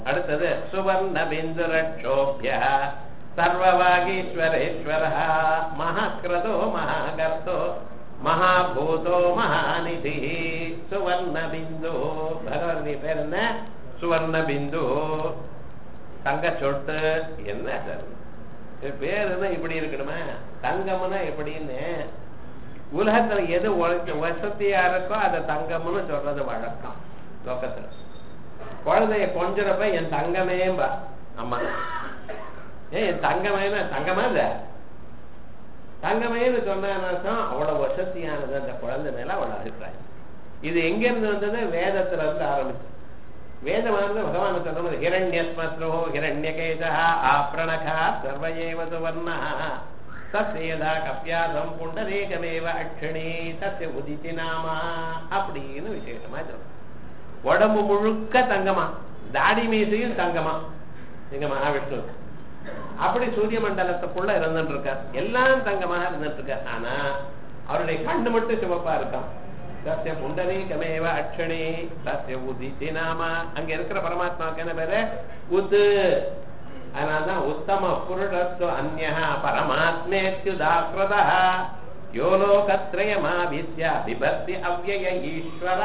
அடுத்தது சுவர்ண பிந்து ரட்சோபிய சர்வவாகீஸ்வரேஸ்வர மகாக்கிரதோ மகாகர்த்தோ மகாபூதோ மகாநிதி சுவர்ண பிந்து பகவதி பேர் என்ன சுவர்ண பிந்து தங்க சொட்டு என்ன சார் இது பேருன்னா இப்படி இருக்கணுமா தங்கம்னா எப்படின்னு உலகத்துல எது உழைச்ச வசதியா இருக்கோ அதை தங்கம்னு சொல்றது வழக்கம் லோகத்துல குழந்தைய கொஞ்சிறப்ப என் தங்கமேம்பா அம்மா ஏன் என் தங்கமேனா தங்கமா இல்ல தங்கமேன்னு சொன்ன அர்த்தம் அவ்வளவு வசதியானது அந்த குழந்தை மேல அவ்வளவு அபிப்பிராயம் இது எங்க இருந்து வந்தது வேதத்துல இருந்து ஆரம்பிச்சு வேதமானது பகவான் சொன்னது ஹிரண்யஸ்மஸ்ரோ ஹிரண்யகேதா ஆப்ரணகா சர்வயேவ சுவர்ணா தஸ்யதா கப்பியாசம் புண்டரேகமேவ அக்ஷணி தஸ்ய உதித்தி நாமா அப்படின்னு விசேஷமா சொல்றோம் உடம்பு முழுக்க தங்கமா தாடி மீசையும் தங்கமா எங்க மகாவிஷ்ணு அப்படி சூரிய மண்டலத்துக்குள்ள இருந்துட்டு இருக்கார் எல்லாம் தங்கமாக இருந்துட்டு இருக்கார் ஆனா அவருடைய கண்ணு மட்டும் சிவப்பா இருக்கான் சத்திய புண்டரீகமேவ அக்ஷணி சத்திய உதித்தி நாம அங்க இருக்கிற பரமாத்மாவுக்கு என்ன பேரு உத்து அதனால்தான் உத்தம புருஷத்து அந்நிய பரமாத்மேத்யுதாக்கிரதா யோ லோகத்ரயமா வித்யா விபத்தி அவ்வய ஈஸ்வர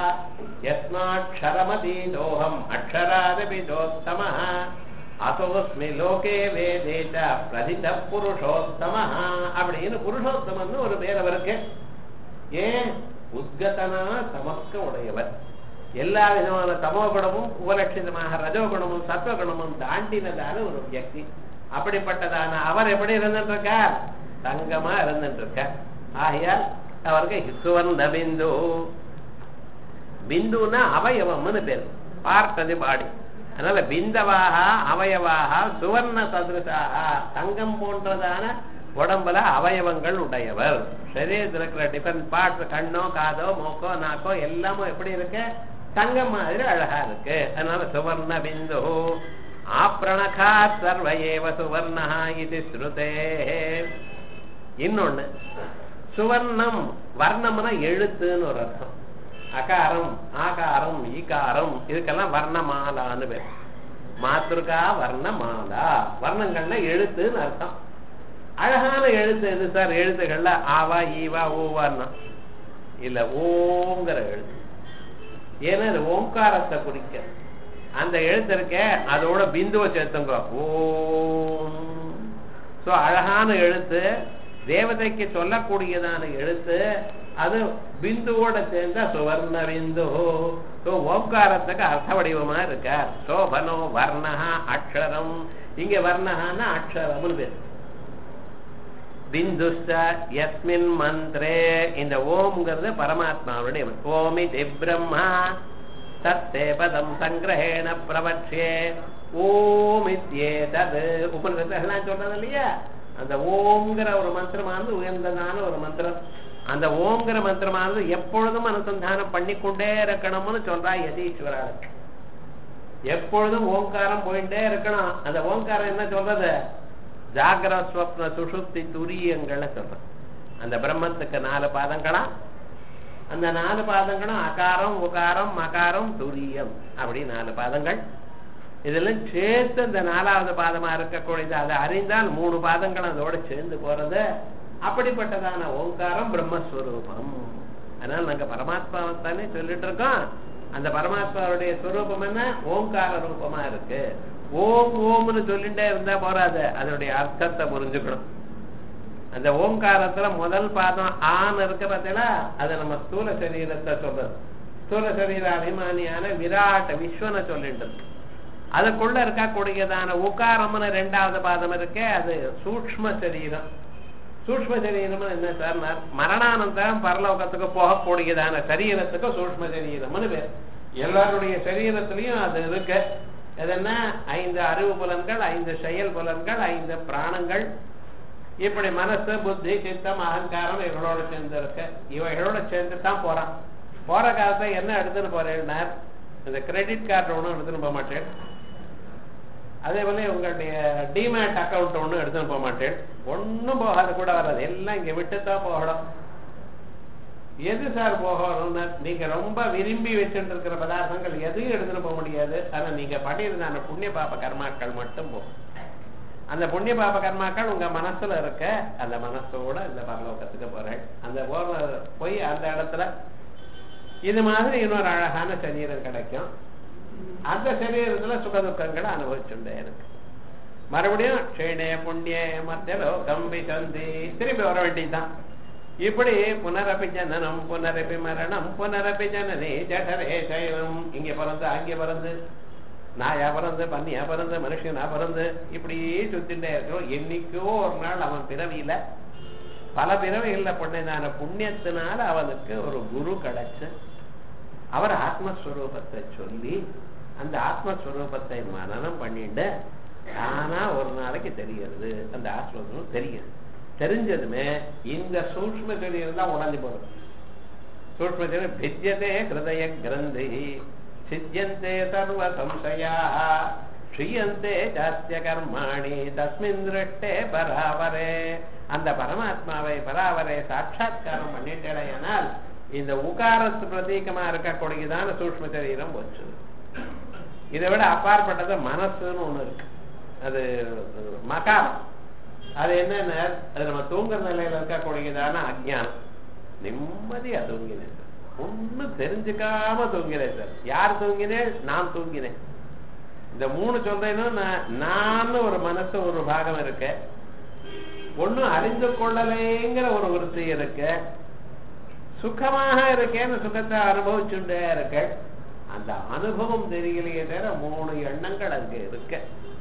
யஸ்மாட்சரமதீதோகம் அக்ஷராதபிதோத்தம அசோஸ்மி லோகே வேதே ச பிரதித புருஷோத்தம அப்படின்னு புருஷோத்தமன்னு ஒரு பேர் அவருக்கு ஏன் உத்கதனா சமஸ்க உடையவர் எல்லா விதமான தமோ குணமும் உபலட்சிதமாக ரஜோ குணமும் சத்வ குணமும் தாண்டினதான ஒரு வியக்தி அப்படிப்பட்டதான அவர் எப்படி இருந்துட்டு இருக்கார் தங்கமா இருந்துட்டு இருக்கார் ஆகையால் அவருக்கு சுவர்ண பிந்து பிந்துன்னா அவயவம்னு பேர் பார்த்தது பாடி அதனால பிந்தவாக அவயவாக சுவர்ண சதுரசாக தங்கம் போன்றதான உடம்புல அவயவங்கள் உடையவர் சரீரத்தில் இருக்கிற டிஃபரண்ட் பார்ட்ஸ் கண்ணோ காதோ மூக்கோ நாக்கோ எல்லாமும் எப்படி இருக்கு தங்கம் மாதிரி அழகா இருக்கு அதனால சுவர்ண பிந்து ஆப்ரணகா சர்வ ஏவ சுவர்ணா இது ஸ்ருதே இன்னொன்னு சுவர்ணம் வர்ணம்னா எழுத்துன்னு ஒரு அர்த்தம் அகாரம் ஆகாரம் ஈகாரம் இதுக்கெல்லாம் வர்ணமாலான்னு பேர் மாத்திருக்கா வர்ணமாலா வர்ணங்கள்னா எழுத்துன்னு அர்த்தம் அழகான எழுத்து எது சார் எழுத்துக்கள்ல ஆவா ஈவா ஓவான்னா இல்ல ஓங்கிற எழுத்து ஏன்னா இது ஓங்காரத்தை குறிக்க அந்த எழுத்து இருக்க அதோட பிந்துவை சேர்த்துங்க ஓம் சோ அழகான எழுத்து தேவதைக்கு சொல்லக்கூடியதான எழுத்து அது பிந்துவோட சேர்ந்த சுவர்ண பிந்து ஓங்காரத்துக்கு அர்த்த வடிவமா இருக்கார் சோபனோ வர்ணஹா அக்ஷரம் இங்க வர்ணஹான்னா அக்ஷரம்னு பேர் பிந்துஷ்ட எஸ்மின் மந்திரே இந்த ஓம்ங்கிறது பரமாத்மாவுடைய ஓமி பிரம்மா தத்தே பதம் சங்கிரகேண பிரபட்சே ஓமித்யேதது உபனிஷத்துலாம் சொல்றது இல்லையா அந்த ஓம்ங்கிற ஒரு மந்திரமானது உயர்ந்ததான ஒரு மந்திரம் அந்த ஓம்ங்கிற மந்திரமானது எப்பொழுதும் அனுசந்தானம் பண்ணிக்கொண்டே இருக்கணும்னு சொல்றா யதீஸ்வராளுக்கு எப்பொழுதும் ஓங்காரம் போயிட்டே இருக்கணும் அந்த ஓங்காரம் என்ன சொல்றது ஜாகிர ஸ்வப்ன சுஷுப்தி துரியங்களை சொல்றோம் அந்த பிரம்மத்துக்கு நாலு பாதங்களா அந்த நாலு பாதங்களும் அகாரம் உகாரம் மகாரம் துரியம் அப்படி நாலு பாதங்கள் இதெல்லாம் சேர்த்து அந்த நாலாவது பாதமா இருக்கக்கூடியது அதை அறிந்தால் மூணு பாதங்கள் அதோட சேர்ந்து போறது அப்படிப்பட்டதான ஓங்காரம் பிரம்மஸ்வரூபம் அதனால நாங்க பரமாத்மாவை தானே சொல்லிட்டு இருக்கோம் அந்த பரமாத்மாவுடைய ஸ்வரூபம் என்ன ஓங்கார ரூபமா இருக்கு ஓம் ஓம்னு சொல்லிட்டே இருந்தா போறாது அதனுடைய அர்த்தத்தை புரிஞ்சுக்கணும் அந்த ஓங்காரத்துல முதல் பாதம் ஆண் இருக்கு பார்த்தீங்களா அது நம்ம ஸ்தூல சரீரத்தை சொல்றது ஸ்தூல சரீர அபிமானியான விராட் விஸ்வனை சொல்லிட்டு இருக்கு அதுக்குள்ள இருக்கக்கூடியதான உகாரம்னு ரெண்டாவது பாதம் இருக்கே அது சூக்ம சரீரம் சூக்ம சரீரம் என்ன சார் மரணானந்தரம் பரலோகத்துக்கு போகக்கூடியதான சரீரத்துக்கு சூக்ம சரீரம்னு பேர் எல்லாருடைய சரீரத்திலையும் அது இருக்கு எதுன்னா ஐந்து அறிவு புலன்கள் ஐந்து செயல் புலன்கள் ஐந்து பிராணங்கள் இப்படி மனசு புத்தி சித்தம் அகங்காரம் இவங்களோட சேர்ந்து இருக்கு இவைகளோட சேர்ந்து தான் போறான் போற காலத்தை என்ன எடுத்துன்னு போறேன்னார் இந்த கிரெடிட் கார்டு ஒன்றும் எடுத்துன்னு போக மாட்டேன் அதே போல உங்களுடைய டிமேட் அக்கௌண்ட் ஒன்றும் எடுத்துன்னு போக மாட்டேன் ஒன்றும் போகாது கூட வராது எல்லாம் இங்க விட்டு தான் போகணும் எது சார் போகணும்னா நீங்க ரொம்ப விரும்பி வச்சுட்டு இருக்கிற பதார்த்தங்கள் எதையும் எடுத்துட்டு போக முடியாது ஆனா நீங்க பண்ணியிருந்த அந்த புண்ணிய பாப கர்மாக்கள் மட்டும் போகும் அந்த புண்ணிய பாப கர்மாக்கள் உங்க மனசுல இருக்க அந்த மனசோட இந்த பரலோகத்துக்கு போறேன் அந்த போற போய் அந்த இடத்துல இது மாதிரி இன்னொரு அழகான சரீரம் கிடைக்கும் அந்த சரீரத்துல சுக துக்கங்களை அனுபவிச்சுட்டே இருக்கு மறுபடியும் க்ஷீணே புண்ணிய மத்திய லோகம் விசந்தி திருப்பி வர வேண்டியதுதான் இப்படி புனரப்பி ஜனனம் புனரப்பி மரணம் புனரப்பி ஜனனே ஜடரே சைவம் இங்க பிறந்து அங்கே பிறந்து நாயா பிறந்து பன்னியா பிறந்து மனுஷனா பிறந்து இப்படி சுத்திட்டே இருக்கிறோம் என்னைக்கோ ஒரு நாள் அவன் பிறவியில பல பிறவிகள்ல பண்ணதான புண்ணியத்தினால அவனுக்கு ஒரு குரு கிடைச்சு அவர் ஆத்மஸ்வரூபத்தை சொல்லி அந்த ஆத்மஸ்வரூபத்தை மனனம் பண்ணிட்டு ஆனா ஒரு நாளைக்கு தெரிகிறது அந்த ஆத்மஸ்வரூபம் தெரியுது தெரிஞ்சதுமே இந்த சூக்ம சரீரம் தான் உடஞ்சி போறது சூக்ம சரீரம் பித்தியதே ஹிருதய கிரந்தி சித்தியந்தே சர்வ சம்சயா க்ஷீயந்தே ஜாத்திய கர்மாணி தஸ்மின் திருஷ்டே பராவரே அந்த பரமாத்மாவை பராவரே சாட்சா்காரம் பண்ணிட்டேனால் இந்த உகாரத்து பிரதீகமா இருக்கக்கூடியதான சூக்ம சரீரம் போச்சு இதை விட அப்பாற்பட்டது மனசுன்னு ஒண்ணு இருக்கு அது மகாரம் அது என்னன்னா அது நம்ம தூங்குற நிலையில இருக்கக்கூடியதான அஜ்ஞானம் நிம்மதியா தூங்கினேன் ஒண்ணும் தெரிஞ்சுக்காம தூங்கினேன் சார் யார் தூங்கினேன் நான் தூங்கினேன் இந்த மூணு சொல்றேன்னா நான் நான் ஒரு மனசு ஒரு பாகம் இருக்கு ஒண்ணும் அறிந்து கொள்ளலேங்கிற ஒரு விருத்தி இருக்கு சுகமாக இருக்கேன்னு சுகத்தை அனுபவிச்சுட்டே இருக்க அந்த அனுபவம் தெரியலையே தவிர மூணு எண்ணங்கள் அங்க இருக்க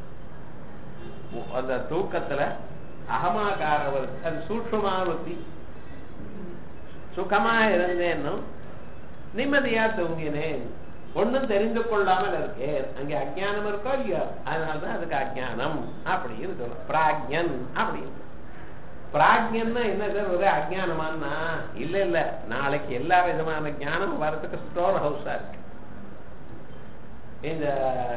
அந்த தூக்கத்துல அகமாகார விருத்தி அது சூட்சமான விருத்தி சுகமா இருந்தேன்னும் நிம்மதியா தூங்கினேன் ஒண்ணும் தெரிந்து கொள்ளாமல் இருக்கேன் அங்க அஜ்ஞானம் இருக்கோ இல்லையோ அதனாலதான் அதுக்கு அஜ்ஞானம் அப்படின்னு சொல்லும் பிராக்யன் அப்படின்னு பிராக்யன்னா என்ன சார் ஒரே அஜ்ஞானமான்னா இல்ல இல்ல நாளைக்கு எல்லா விதமான ஞானம் வரதுக்கு ஸ்டோர் ஹவுஸா இருக்கு இந்த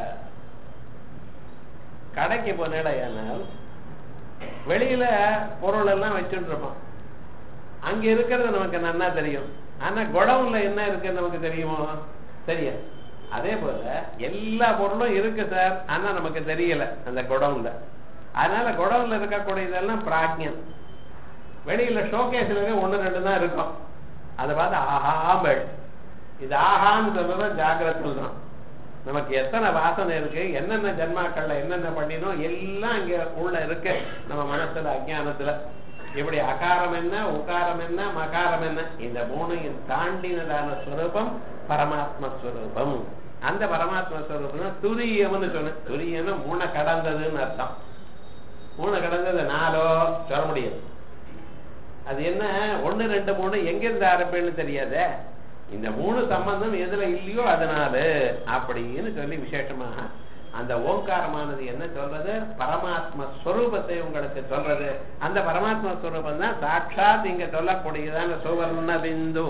கடைக்கு போனேடையானால் வெளியில பொருள் எல்லாம் வச்சுட்டு இருப்போம் அங்க இருக்கிறது நமக்கு நன்னா தெரியும் ஆனா குடவுன்ல என்ன இருக்குன்னு நமக்கு தெரியுமோ தெரியாது அதே போல எல்லா பொருளும் இருக்கு சார் ஆனா நமக்கு தெரியல அந்த குடவுன்ல அதனால குடவுன்ல இருக்கக்கூடியதெல்லாம் பிராக்ஞன் வெளியில ஷோகேஸ்ல ஒண்ணு ரெண்டு தான் இருக்கும் அதை பார்த்து ஆஹாம்பள் இது ஆஹான்னு சொல்றதும் ஜாகிரதை தான் நமக்கு எத்தனை வாசனை இருக்கு என்னென்ன ஜென்மாக்கள்ல என்னென்ன பண்ணினோம் எல்லாம் இங்க உள்ள இருக்கு நம்ம மனசுல அஜானத்துல இப்படி அகாரம் என்ன உகாரம் என்ன மகாரம் என்ன இந்த மூணையும் தாண்டினதான ஸ்வரூபம் பரமாத்ம ஸ்வரூபம் அந்த பரமாத்ம ஸ்வரூபம் துரியம்னு சொன்ன துரியம்னு மூணை கடந்ததுன்னு அர்த்தம் மூணை கடந்தது நாலோ சொல்ல முடியாது அது என்ன ஒண்ணு ரெண்டு மூணு எங்கிருந்து ஆரம்பின்னு தெரியாதே இந்த மூணு சம்பந்தம் எதுல இல்லையோ அதனால அப்படின்னு சொல்லி விசேஷமாக அந்த ஓங்காரமானது என்ன சொல்றது பரமாத்ம ஸ்வரூபத்தை உங்களுக்கு சொல்றது அந்த பரமாத்ம ஸ்வரூபம் தான் சாட்சாத் இங்க சொல்லக்கூடியதான சுவர்ண பிந்து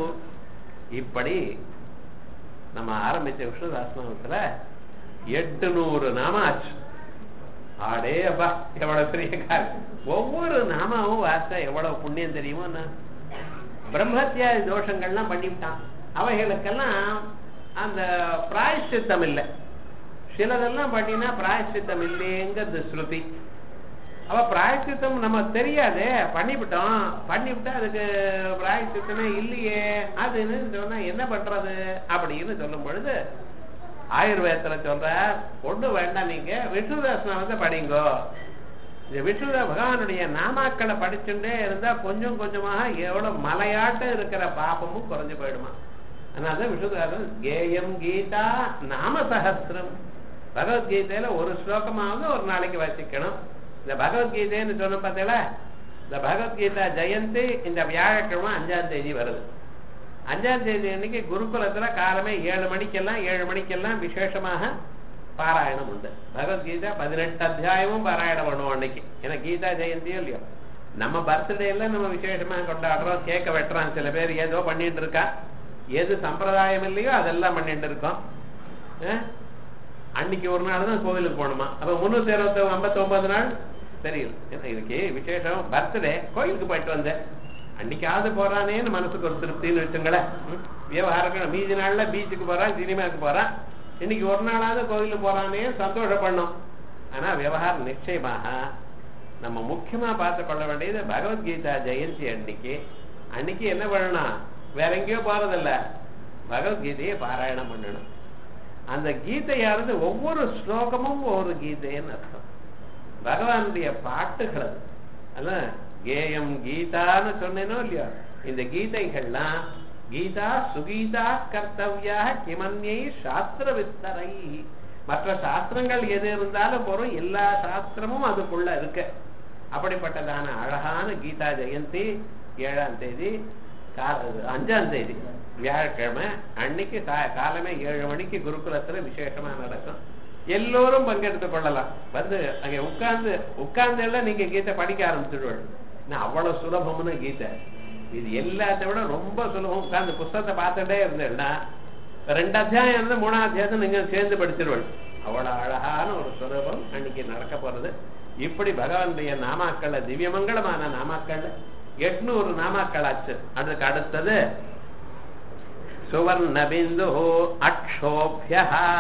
இப்படி நம்ம ஆரம்பிச்ச விஷ்ணுதாஸ்மத்துல எட்டு நூறு நாம ஆச்சு ஆடே அப்பா எவ்வளவு பெரிய காரியம் ஒவ்வொரு நாமாவும் வார்த்தை எவ்வளவு புண்ணியம் தெரியுமோ பிரம்மத்தியாதி தோஷங்கள்லாம் பண்ணிவிட்டான் அவைகளுக்கெல்லாம் அந்த பிராயசித்தம் இல்லை சிலதெல்லாம் பண்ணினா பிராயசித்தம் இல்லைங்கிறது ஸ்ருதி அவ பிராயசித்தம் நம்ம தெரியாதே பண்ணிவிட்டோம் பண்ணிவிட்டா அதுக்கு பிராயசித்தமே இல்லையே அதுன்னு சொன்னா என்ன பண்றது அப்படின்னு சொல்லும் பொழுது ஆயுர்வேதத்துல சொல்ற ஒண்ணு வேண்டாம் நீங்க விஷ்ணுதாசனத்தை படிங்கோ இந்த விஷ்ணு பகவானுடைய நாமாக்களை படிச்சுட்டே இருந்தா கொஞ்சம் கொஞ்சமாக எவ்வளவு மலையாட்டம் இருக்கிற பாப்பமும் குறைஞ்சு போயிடுமா அதனால விஷ்ணுதாசன் கேயம் கீதா நாம சகசிரம் பகவத்கீதையில ஒரு ஸ்லோகமாவது ஒரு நாளைக்கு வச்சுக்கணும் இந்த பகவத்கீதைன்னு சொன்ன பார்த்தீங்களா இந்த பகவத்கீதா ஜெயந்தி இந்த வியாழக்கிழமை அஞ்சாம் தேதி வருது அஞ்சாம் தேதி அன்னைக்கு குருகுலத்துல காலமே ஏழு மணிக்கெல்லாம் ஏழு மணிக்கெல்லாம் விசேஷமாக பாராயணம் உண்டு பகவத்கீதா பதினெட்டு அத்தியாயமும் பாராயணம் பண்ணுவோம் அன்னைக்கு ஏன்னா கீதா ஜெயந்தியும் இல்லையோ நம்ம பர்த்டே எல்லாம் நம்ம விசேஷமா கொண்டாடுறோம் கேக்க வெட்டுறான் சில பேர் ஏதோ பண்ணிட்டு இருக்கா எது சம்பிரதாயம் இல்லையோ அதெல்லாம் பண்ணிட்டு இருக்கோம் அன்னைக்கு ஒரு நாள் தான் கோவிலுக்கு போகணுமா அப்ப முன்னூத்தி அறுபத்தி ஐம்பத்தி ஒன்பது நாள் தெரியல ஏன்னா இதுக்கு விசேஷம் பர்த்டே கோயிலுக்கு போயிட்டு வந்தேன் அன்னைக்காவது போறானேன்னு மனசுக்கு ஒரு திருப்தின்னு வச்சுங்களேன் ம்? விவகாரம் மீதி நாள்ல பீச்சுக்கு போறான் சினிமாக்கு போறான் இன்னைக்கு ஒரு நாளாவது கோயிலுக்கு போறானே சந்தோஷப்படணும் ஆனா விவகாரம் நிச்சயமாக நம்ம முக்கியமா பார்த்து கொள்ள வேண்டியது பகவத்கீதா ஜெயந்தி அன்னைக்கு அன்னைக்கு என்ன பண்ணணும் வேற எங்கேயோ போறதில்ல பகவத்கீதையை பாராயணம் பண்ணணும் அந்த கீதையானது ஒவ்வொரு ஸ்லோகமும் ஒவ்வொரு கீதைன்னு அர்த்தம் பகவானுடைய பாட்டுகள் அது. அதான் கேயம் கீதான்னு சொன்னேனோ இல்லையோ இந்த கீதைகள்லாம் கீதா சுகீதா கர்த்தவியா கிமன்யை சாஸ்திர விஸ்தரை மற்ற சாஸ்திரங்கள் எது இருந்தாலும் போறோம் எல்லா சாஸ்திரமும் அதுக்குள்ள இருக்கு அப்படிப்பட்டதான அழகான கீதா ஜெயந்தி ஏழாம் தேதி கா- அஞ்சாம் தேதி வியாழக்கிழமை அன்னைக்கு கா- காலமே ஏழு மணிக்கு குருகுலத்துல விசேஷமா நடக்கும் எல்லோரும் பங்கெடுத்துக் கொள்ளலாம் வந்து அங்க உட்கார்ந்து உட்கார்ந்து நீங்க கீதை படிக்க ஆரம்பிச்சிடுவாள் நான் அவ்வளவு சுலபம்னு கீதை இது எல்லாத்தை விட ரொம்ப சுலபம் உட்கார்ந்து புஸ்தகத்தை பார்த்துட்டே இருந்தேன்னா ரெண்டு அத்தியாயம் இருந்து மூணாம் அத்தியாயத்தை நீங்க சேர்ந்து படிச்சிருவள் அவ்வளவு அழகான ஒரு சுலபம் அன்னைக்கு நடக்க போறது இப்படி பகவானுடைய நாமாக்கள்ல திவ்யமங்கலமான நாமாக்கள்ல எட்நூறு நாமாக்கள் ஆச்சு அதுக்கு அடுத்தது சுவர்ண பிந்து அக்ஷோபிய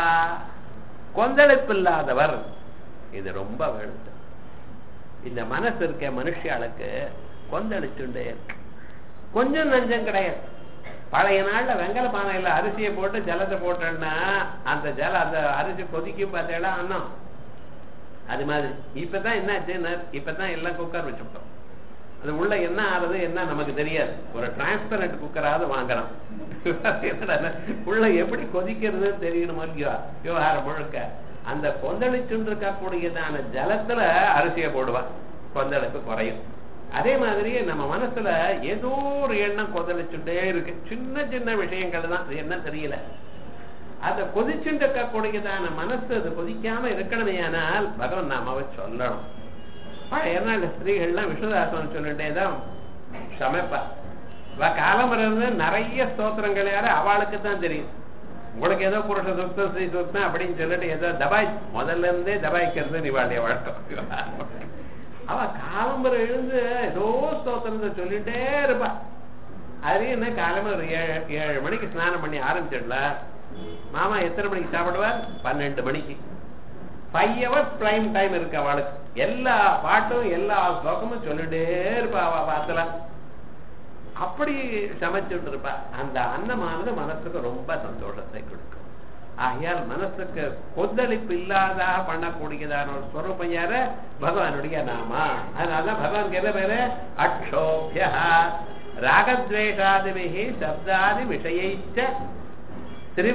கொந்தளிப்பில்லாதவர் இது ரொம்ப வேணும் இந்த மனசு இருக்க மனுஷியாளுக்கு கொந்தளிச்சுண்டே இருக்கு கொஞ்சம் நஞ்சம் கிடையாது பழைய நாள்ல வெங்கல பானையில அரிசியை போட்டு ஜலத்தை போட்டோம்னா அந்த ஜலம் அந்த அரிசி கொதிக்கும் பார்த்தேடா அன்னம் அது மாதிரி இப்பதான் என்ன ஆச்சுன்னா இப்பதான் எல்லாம் குக்கர் வச்சுட்டோம் அது உள்ள என்ன ஆறுது என்ன நமக்கு தெரியாது ஒரு டிரான்ஸ்பரண்ட் குக்கராவது வாங்குறோம் என்னடா, உள்ள எப்படி கொதிக்கிறதுன்னு தெரியணுமோ இல்லையோ விவகாரம் முழுக்க அந்த கொந்தளிச்சுட்டு இருக்கக்கூடியதான ஜலத்துல அரிசியை போடுவா கொந்தளிப்பு குறையும் அதே மாதிரி நம்ம மனசுல ஏதோ ஒரு எண்ணம் கொந்தளிச்சுட்டே இருக்கு சின்ன சின்ன விஷயங்கள் தான் அது என்ன தெரியல அதை கொதிச்சுட்டு இருக்கக்கூடியதான மனசு அது கொதிக்காம இருக்கணுமே ஆனால் பகவான் நாமாவை சொல்லணும் பழைய நாள் ஸ்திரீகள்லாம் விஷ்ணுதாசனம் சொல்லிட்டே தான் சமைப்பா இவ காலம்பரம் இருந்து நிறைய ஸ்தோத்திரங்கள் யாரு அவளுக்கு தான் தெரியும் உங்களுக்கு ஏதோ புருஷ சுத்தம் ஸ்ரீ சுத்தம் அப்படின்னு சொல்லிட்டு ஏதோ தபாய் முதல்ல இருந்தே தபாய்க்கிறது நிவாளிய வழக்கம் அவ காலம்பரம் எழுந்து ஏதோ ஸ்தோத்திரத்தை சொல்லிட்டே இருப்பா அது என்ன காலம்பரம் ஒரு ஏழு ஏழு மணிக்கு ஸ்நானம் பண்ணி ஆரம்பிச்சிடல மாமா எத்தனை மணிக்கு சாப்பிடுவார் பன்னெண்டு மணிக்கு ஃபைவ் ஹவர்ஸ் பிரைம் டைம் இருக்கு அவளுக்கு எல்லா பாட்டும் எல்லா ஸ்லோகமும் சொல்லிட்டே இருப்பா அவ பாத்துல அப்படி சமைச்சுட்டு இருப்பா அந்த அன்னமானது மனசுக்கு ரொம்ப சந்தோஷத்தை கொடுக்கும் ஆகையால் மனசுக்கு கொந்தளிப்பு இல்லாதாக பண்ணக்கூடியதான ஒரு ஸ்வரூபம் யார பகவானுடைய நாமா அதனால பகவான் என்ன பேரு அக்ஷோபிய ராகத்வேஷாதிபிகி சப்தாதி விஷயைச்ச திரு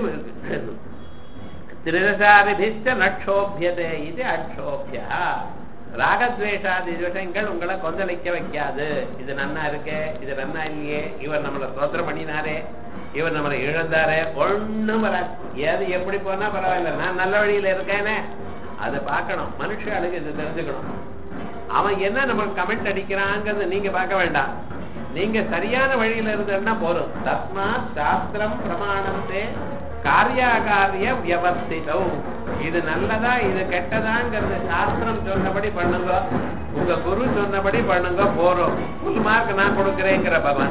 திரிதசாரிபிச்ச நட்சோபியதே இது அக்ஷோபிய ராகத்வேஷாதி விஷயங்கள் உங்களை கொந்தளிக்க வைக்காது இது நன்னா இருக்கே இது நன்னா இல்லையே இவர் நம்மளை சோத்திரம் பண்ணினாரே இவர் நம்மளை இழந்தாரே ஒண்ணும் வராது ஏது எப்படி போனா பரவாயில்ல நான் நல்ல வழியில இருக்கேனே அதை பார்க்கணும் மனுஷாளுக்கு இது தெரிஞ்சுக்கணும் அவன் என்ன நமக்கு கமெண்ட் அடிக்கிறாங்கிறது நீங்க பார்க்க வேண்டாம் நீங்க சரியான வழியில இருந்தேன்னா போதும் தஸ்மாத் சாஸ்திரம் பிரமாணத்தே காரியாகாரிய வியவஸ்திதம் இது நல்லதா இது கெட்டதாங்கிறது சாஸ்திரம் சொன்னபடி பண்ணுங்க உங்க குரு சொன்னபடி பண்ணுங்க போறோம் ஃபுல் மார்க் நான் கொடுக்கிறேங்கிற பகவான்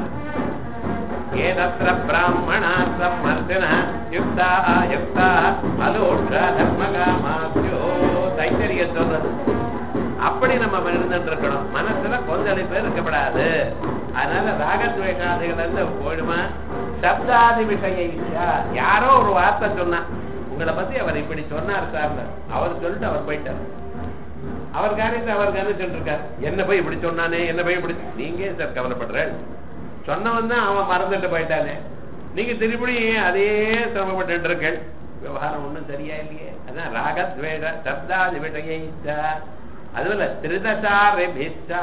ஏதத்திர பிராமணா சம்மர்த்தின யுக்தா யுக்தா அலோஷ தர்மகாமாத்யோ தைத்தரிய சொல்றது அப்படி நம்ம இருந்துட்டு இருக்கணும் மனசுல கொந்தளிப்பு இருக்கப்படாது அதனால ராகத்வேஷாதிகள் இருந்து போயிடுமா சப்தாதி விஷய யாரோ ஒரு வார்த்தை சொன்னா உங்களை பத்தி அவர் இப்படி சொன்னார் சார் அவர் சொல்லிட்டு அவர் போயிட்டார் அவர் காரியத்தை அவர் கவனிச்சுட்டு இருக்கார் என்ன போய் இப்படி சொன்னானே என்ன போய் இப்படி நீங்க ஏன் சார் கவலைப்படுற சொன்னவன் தான் அவன் மறந்துட்டு போயிட்டானே நீங்க திருப்பி அதே சிரமப்பட்டு இருக்கீர்கள் விவகாரம் ஒண்ணும் சரியா இல்லையே அதான் ராகத்வேஷ சப்தாதி விஷய அதுல திருதசாரிபிஷ்டா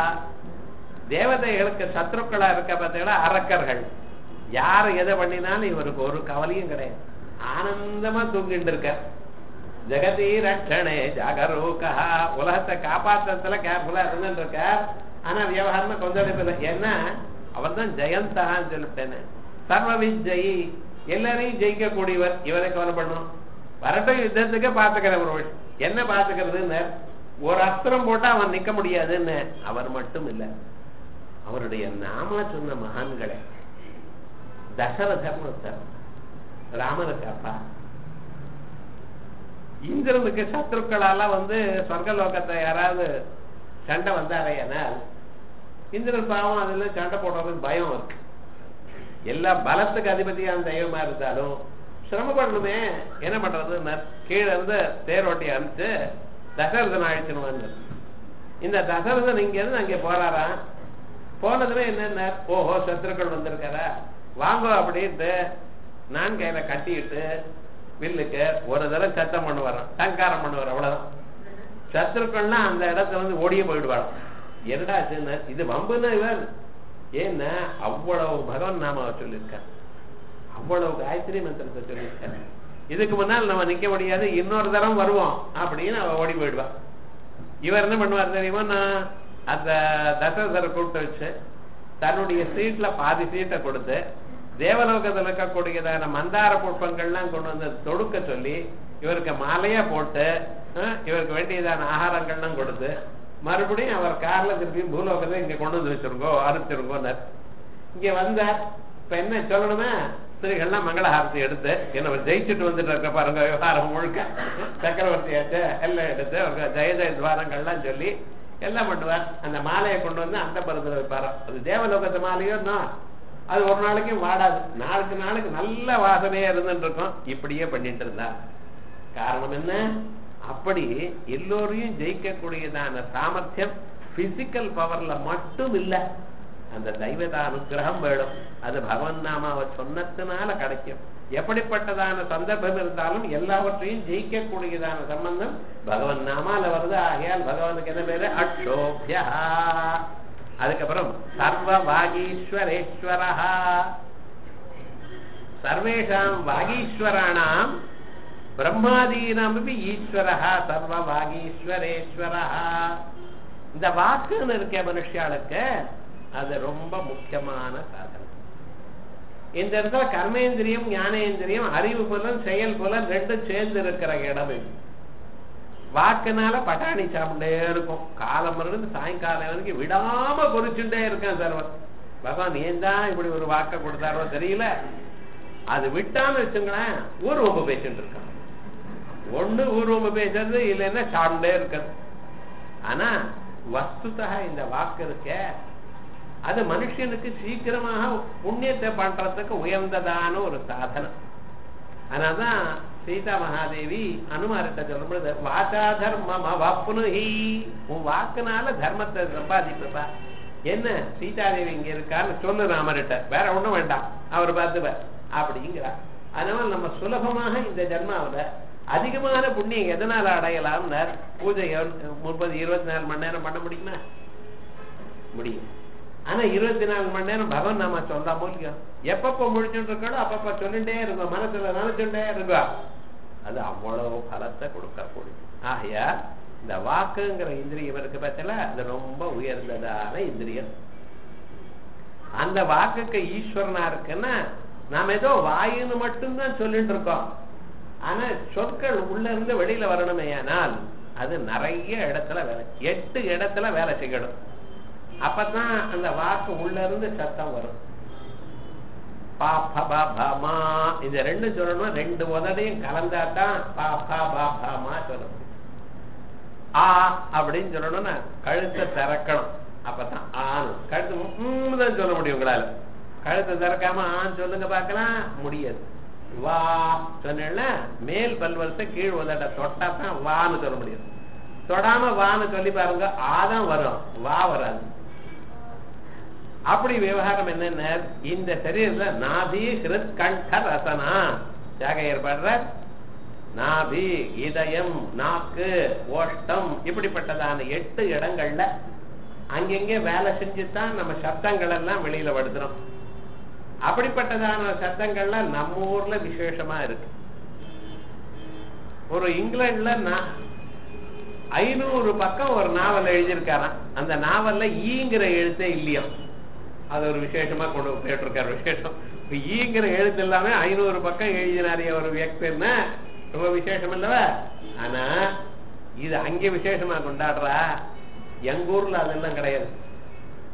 தேவதைகளுக்கு சத்ருக்களா இருக்க பார்த்தீங்கன்னா அரக்கர்கள் யார் எதை பண்ணினாலும் இவருக்கு ஒரு கவலையும் கிடையாது ஆனந்தமா தூங்கிட்டு இருக்க ஜெகதி ரட்சணே ஜாகரூகா உலகத்தை காப்பாற்றத்துல கேர்ஃபுல்லா இருந்துட்டு இருக்கார் ஆனா விவகாரமா கொஞ்சம் இல்லை ஏன்னா அவர் தான் ஜெயந்தான்னு சொல்லிட்டேன்னு சர்வ விஜயி எல்லாரையும் ஜெயிக்க கூடியவர் இவரை கவலை பண்ணும் வரட்டும் யுத்தத்துக்கு பாத்துக்கிற ஒரு விஷயம் என்ன பாத்துக்கிறதுன்னு ஒரு அஸ்திரம் போட்டா அவன் நிக்க முடியாதுன்னு அவர் மட்டும் இல்ல அவருடைய நாம சொன்ன மகான்களே தசரதர்னு ஒருத்தர் ராமனுக்கு அப்பா இந்திரனுக்கு சத்ருக்களால வந்து சொர்க்கலோகத்தை யாராவது சண்டை வந்தாரையானால் இந்திரன் பாவம் அதுல சண்டை போடுறதுக்கு பயம் இருக்கு எல்லா பலத்துக்கு அதிபதியான தெய்வமா இருந்தாலும் சிரமப்படணுமே என்ன பண்றது கீழே இருந்து தேரோட்டி அனுப்பிச்சு தசரதன் அழைச்சுன்னு வந்து இந்த தசரதன் இங்க இருந்து அங்கே போறாராம் போனதுல என்னென்ன ஓஹோ சத்துருக்கள் வந்திருக்காரா வாங்கோ அப்படின்ட்டு நான் கையில கட்டிட்டு வில்லுக்கு ஒரு தடவை சத்தம் பண்ணுவாராம் டங்காரம் பண்ணுவார் அவ்வளவுதான் சத்துருக்கள்னா அந்த இடத்துல வந்து ஓடியே போயிடுவாராம் என்னடா ஆச்சுன்னு இது வம்புன்னா இவர் ஏன்னா அவ்வளவு பகவான் நாம சொல்லியிருக்கார் அவ்வளவு காயத்ரி மந்திரத்தை சொல்லியிருக்காரு இதுக்கு முன்னால் நம்ம நிக்க முடியாது இன்னொரு தரம் வருவோம் அப்படின்னு அவ ஓடி போயிடுவா இவர் என்ன பண்ணுவார் தெரியுமா நான் அந்த தசரதரை கூப்பிட்டு வச்சு தன்னுடைய சீட்ல பாதி சீட்டை கொடுத்து தேவலோகத்தில் இருக்கக்கூடியதான மந்தார புஷ்பங்கள்லாம் கொண்டு வந்து தொடுக்க சொல்லி இவருக்கு மாலையா போட்டு இவருக்கு வேண்டியதான ஆகாரங்கள்லாம் கொடுத்து மறுபடியும் அவர் கார்ல திருப்பியும் பூலோகத்தை இங்க கொண்டு வந்து வச்சிருங்கோ அனுப்பிச்சிருங்கோன்னார் இங்க வந்தார் இப்ப என்ன சொல்லணுமே ஸ்திரீகள்லாம் மங்களஹாரத்தை எடுத்து என்ன ஜெயிச்சுட்டு வந்துட்டு இருக்க பாருங்க விவகாரம் முழுக்க சக்கரவர்த்தியாச்சு எல்லாம் எடுத்து அவருக்கு ஜெய ஜெய துவாரங்கள்லாம் சொல்லி எல்லாம் பண்ணுவார் அந்த மாலையை கொண்டு வந்து அந்த பருவத்தில் வைப்பாரோ அது தேவலோகத்து மாலையோ தான் அது ஒரு நாளைக்கும் வாடாது நாளுக்கு நாளுக்கு நல்ல வாசனையா இருந்துட்டு இருக்கும் இப்படியே பண்ணிட்டு இருந்தா காரணம் என்ன அப்படி எல்லோரையும் ஜெயிக்கக்கூடியதான சாமர்த்தியம் பிசிக்கல் பவர்ல மட்டும் இல்ல அந்த தெய்வத அனுகிரகம் வேணும் அது பகவன் நாமாவை சொன்னதுனால கிடைக்கும் எப்படிப்பட்டதான சந்தர்ப்பம் இருந்தாலும் எல்லாவற்றையும் ஜெயிக்கக்கூடியதான சம்பந்தம் பகவன் நாமால வருது ஆகையால் பகவானுக்கு என்ன பேரு அக்ஷோபியா அதுக்கப்புறம் சர்வ வாகீஸ்வரேஸ்வரா சர்வேஷாம் வாகீஸ்வராணாம் பிரம்மாதீனமபி ஈஸ்வரா சர்வ வாகீஸ்வரேஸ்வரா இந்த வாக்குன்னு இருக்க மனுஷாளுக்கு அது ரொம்ப முக்கியமான சாதனம் இந்த இடத்துல கர்மேந்திரியம் ஞானேந்திரியம் அறிவு புலன் செயல் புலன் ரெண்டும் சேர்ந்து இருக்கிற இடம் இது வாக்குனால பட்டாணி சாப்பிட்டே இருக்கும் காலம் இருந்து சாயங்காலம் வரைக்கும் விடாம பொறிச்சுட்டே இருக்கான் சர்வன் பகவான் ஏன் தான் இப்படி ஒரு வாக்க கொடுத்தாரோ தெரியல அது விட்டான்னு வச்சுங்களேன் ஊர்வம்பு பேசிட்டு இருக்கான் ஒண்ணு ஊர்வம்பு பேசுறது இல்லைன்னா சாப்பிட்டே இருக்கிறது ஆனா வஸ்துதா இந்த வாக்கு இருக்க அது மனுஷனுக்கு சீக்கிரமாக புண்ணியத்தை பண்றதுக்கு உயர்ந்ததான ஒரு சாதனம் அதனால்தான் சீதா மகாதேவி அனுமார்கிட்ட சொல்லும்போது வாசா தர்மம் வப்புனுஹி உன் வாக்குனால தர்மத்தை சம்பாதிப்பா என்ன சீதாதேவி இங்க இருக்கான்னு சொல்லு ராமர்கிட்ட வேற ஒண்ணும் வேண்டாம் அவர் பார்த்துப்பார் அப்படிங்கிறார் அதனால நம்ம சுலபமாக இந்த ஜென்மாவில அதிகமான புண்ணியம் எதனால அடையலாம்னார் பூஜை முப்பது இருபத்தி நாலு மணி நேரம் பண்ண முடியுமா முடியும் ஆனா இருபத்தி நாலு மணி நேரம் பகவான் நாம சொல்லாமோ இல்லையோ எப்பப்ப முடிச்சுட்டு இருக்கணும் அப்பப்ப சொல்லிட்டே இருக்கும் மனசுல நினைச்சுட்டே இருக்கும் அது அவ்வளவு பலத்தை கொடுக்கக்கூடிய ஆகையா இந்த வாக்குங்கிற இந்திரியம் இருக்கு பட்சல அது ரொம்ப உயர்ந்ததான இந்திரியம் அந்த வாக்குக்கு ஈஸ்வரனா இருக்குன்னா நாம ஏதோ வாயுன்னு மட்டும்தான் சொல்லிட்டு இருக்கோம் ஆனா சொற்கள் உள்ள இருந்து வெளியில வரணுமே ஆனால் அது நிறைய இடத்துல வேலை எட்டு இடத்துல வேலை செய்யணும் அப்பதான் அந்த வாக்கு உள்ள இருந்து சத்தம் வரும் பா ப பா பா மா இந்த ரெண்டு சொல்லணும் ரெண்டு உதடையும் கலந்தா தான் பா பா பா பா மா சொல்ல முடியும் ஆ அப்படின்னு சொல்லணும்னா கழுத்தை திறக்கணும் அப்பதான் ஆண் கழுத்து ம் தான் சொல்ல முடியும் உங்களால கழுத்தை திறக்காம ஆண் சொல்லுங்க பார்க்கலாம் முடியாது வா சொன்ன மேல் பல்வரத்தை கீழ் உதட்ட தொட்டா தான் வான்னு சொல்ல முடியும் தொடாம வான்னு சொல்லி பாருங்க ஆதான் வரும் வா வராது அப்படி விவகாரம் என்னென்ன இந்த சரீரத்துல நாபி ஹிருத் கண்ட ரசனா தியாகையர் பாடுற நாபி இதயம் நாக்கு ஓஷ்டம் இப்படிப்பட்டதான எட்டு இடங்கள்ல அங்கெங்கே வேலை செஞ்சுதான் நம்ம சப்தங்கள் எல்லாம் வெளியில படுத்துறோம் அப்படிப்பட்டதான சத்தங்கள்லாம் நம்ம ஊர்ல விசேஷமா இருக்கு ஒரு இங்கிலாந்துல நான் ஐநூறு பக்கம் ஒரு நாவல் எழுதியிருக்காராம் அந்த நாவல்ல ஈங்கிற எழுத்தே இல்லையா அது ஒரு விசேஷமா கொண்டு போயிட்டிருக்காரு விசேஷம் இப்ப ஈங்கிற எழுத்து எல்லாமே ஐநூறு பக்கம் எழுதினாரிய ஒரு வியக்தின்னா ரொம்ப விசேஷம் இல்லவ ஆனா இது அங்கே விசேஷமா கொண்டாடுறா எங்க ஊர்ல அதெல்லாம் கிடையாது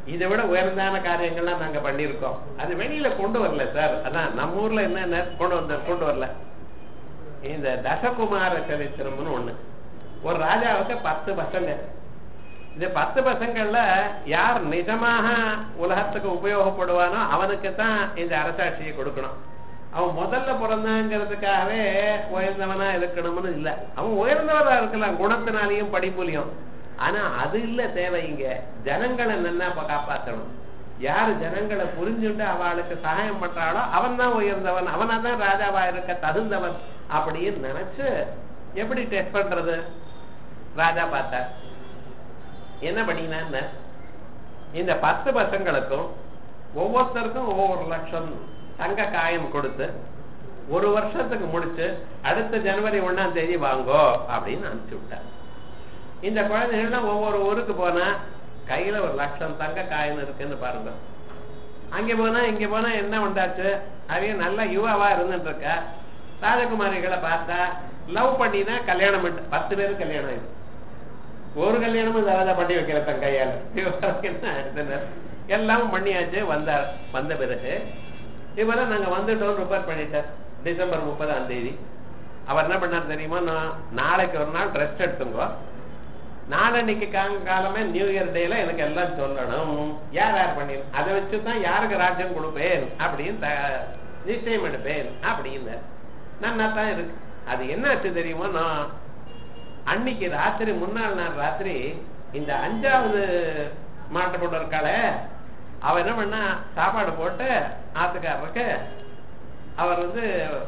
இதை விட உயர்ந்தான காரியங்கள்லாம் நாங்க பண்ணியிருக்கோம் அது வெளியில கொண்டு வரல சார் அதான் நம்ம ஊர்ல என்ன கொண்டு வந்த கொண்டு வரல இந்த தசகுமார சரித்திரம்னு ஒண்ணு ஒரு ராஜாவுக்கு பத்து பசங்க இந்த பத்து பசங்கள்ல யார் நிஜமாக உலகத்துக்கு உபயோகப்படுவானோ அவனுக்கு தான் இந்த அரசாட்சியை கொடுக்கணும் அவன் முதல்ல பிறந்தாங்கிறதுக்காகவே உயர்ந்தவனா இருக்கணும்னு இல்ல அவன் உயர்ந்தவரா இருக்கலாம் குணத்தினாலையும் படிப்புலையும் ஆனா அது இல்ல தேவை இங்க ஜனங்களை நல்லா இப்ப காப்பாத்தணும் யாரு ஜனங்களை புரிஞ்சுட்டு அவளுக்கு சகாயம் பண்றாளோ அவன் தான் உயர்ந்தவன் அவனா தான் ராஜாவா இருக்க தகுந்தவன் அப்படின்னு நினைச்சு எப்படி டெஸ்ட் பண்றது ராஜா பார்த்தார் என்ன பண்ணினான்னு இந்த பத்து பசங்களுக்கும் ஒவ்வொருத்தருக்கும் ஒவ்வொரு லட்சம் தங்க காயம் கொடுத்து ஒரு வருஷத்துக்கு முடிச்சு அடுத்த ஜனவரி ஒண்ணாம் தேதி வாங்கோ அப்படின்னு அனுப்பிச்சு விட்டார் இந்த குழந்தைகள்லாம் ஒவ்வொரு ஊருக்கு போனா கையில ஒரு லட்சம் தங்க காயின் இருக்குன்னு பாருங்க அங்க போனா இங்க போனா என்ன உண்டாச்சு அவங்க நல்ல யுவாவா இருந்துட்டு இருக்கா ராஜகுமாரிகளை பார்த்தா லவ் பண்ணினா கல்யாணம் பண்ண பத்து பேருக்கு கல்யாணம் ஆயிடும் ஒரு கல்யாணமும் ராஜா பண்ணி வைக்கிற தன் கையால என்ன இருந்தனர் எல்லாம் பண்ணியாச்சு வந்தார் வந்த பிறகு இவரை நாங்க வந்துட்டோம் ரிப்பேர் பண்ணிட்டார் டிசம்பர் முப்பதாம் தேதி அவர் என்ன பண்ணார் தெரியுமா நான் நாளைக்கு ஒரு நாள் ரெஸ்ட் எடுத்துங்கோ நாளன்னைக்கு காலமே நியூ இயர் டேல எனக்கு எல்லாம் சொல்லணும் யார் யார் பண்ணி அதை வச்சுதான் யாருக்கு ராஜ்யம் கொடுப்பேன் அப்படின்னு நிச்சயம் எடுப்பேன் அப்படின்னு நன்னா தான் இருக்கு அது என்ன ஆச்சு தெரியுமா நான் அன்னைக்கு ராத்திரி முன்னாள் நாள் ராத்திரி இந்த அஞ்சாவது மாட்டு போட்டு இருக்காள அவ என்ன பண்ணா சாப்பாடு போட்டு ஆத்துக்காரருக்கு அவர் வந்து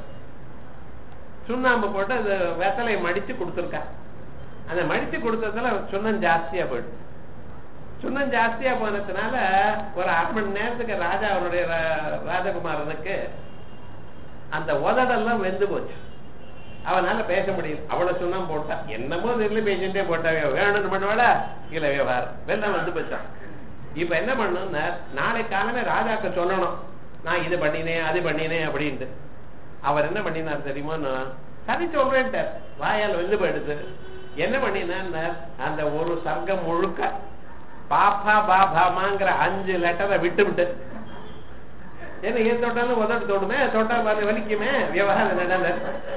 சுண்ணாம்பு போட்டு அது வெத்தலையை மடிச்சு கொடுத்துருக்கா அந்த மடிச்சு கொடுத்ததுல சுண்ணம் ஜாஸ்தியா போயிடுச்சு சுண்ணம் ஜாஸ்தியா போனதுனால ஒரு அரை மணி நேரத்துக்கு ராஜா அவருடைய ராஜகுமாரனுக்கு அந்த உதடெல்லாம் வெந்து போச்சு அவனால பேச முடியல அவ்வளவு சுண்ணம் போட்டா என்னமோ தெரியல பேசிட்டே போட்டாவே வேணும்னு பண்ணுவாளா இல்ல விவகாரம் வெள்ளம் வந்து போச்சான் இப்ப என்ன பண்ணணும்னா நாளை காலமே ராஜாக்கு சொல்லணும் நான் இது பண்ணினேன் அது பண்ணினேன் அப்படின்ட்டு அவர் என்ன பண்ணினார் தெரியுமா நான் சரி சொல்றேன்ட்டார் வாயால் வந்து போயிடுது என்ன பண்ணினார் அந்த ஒரு சர்க்கம் முழுக்க பாப்பா பாபாமாங்கிற அஞ்சு லெட்டரை விட்டு விட்டு ஏன்னா ஏன் தொட்டாலும் உதட்டு தோணுமே தொட்டா பார்த்து வலிக்குமே விவகாரம் நடந்த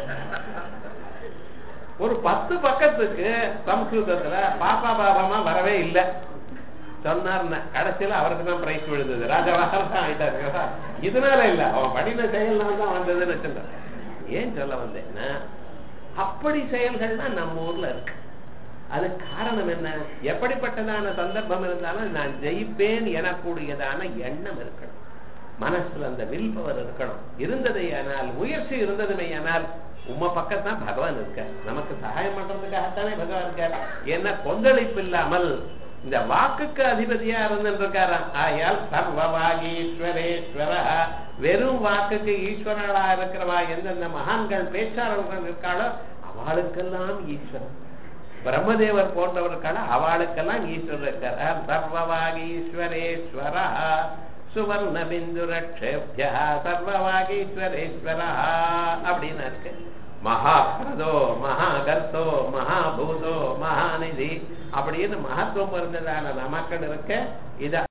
ஒரு பத்து பக்கத்துக்கு சம்ஸ்கிருதத்துல பாப்பா பாபாமா வரவே இல்லை சொன்னார்னா கடைசியில அவருக்கு தான் பிரைஸ் விழுந்தது ராஜாவாக தான் ஆயிட்டாரு இதனால இல்ல அவன் படின செயல்னால தான் வந்ததுன்னு வச்சிருந்தான் ஏன் சொல்ல வந்தேன்னா அப்படி செயல்கள்லாம் நம்ம ஊர்ல இருக்கு அது காரணம் என்ன எப்படிப்பட்டதான சந்தர்ப்பம் இருந்தாலும் நான் ஜெயிப்பேன் எனக்கூடியதான எண்ணம் இருக்கணும் மனசுல அந்த வில் பவர் இருக்கணும் இருந்ததை ஆனால் முயற்சி இருந்ததுமே ஆனால் உம்ம பக்கத்தான் பகவான் இருக்க நமக்கு சகாயம் பண்றதுக்காகத்தானே பகவான் இருக்கார் என்ன கொந்தளிப்பு இல்லாமல் இந்த வாக்குக்கு அதிபதியா இருந்திருக்காராம் ஆயால் சர்வவாகீஸ்வரேஸ்வர வெறும் வாக்குக்கு ஈஸ்வரனா இருக்கிறவா எந்தெந்த மகான்கள் பேச்சாளர்கள் இருக்காளோ அவளுக்கெல்லாம் ஈஸ்வரன் பிரம்மதேவர் போன்றவருக்கான அவளுக்கெல்லாம் ஈஸ்வரர் இருக்கார் சர்வவாகீஸ்வரேஸ்வர சுவர்ண பிந்து ரக்ஷேபியா சர்வவாகீஸ்வரேஸ்வர அப்படின்னு இருக்கு மகாபிரதோ மகாகர்த்தோ மகாபூதோ மகாநிதி அப்படின்னு மகத்துவம் இருந்ததான நமக்கள் இருக்க இத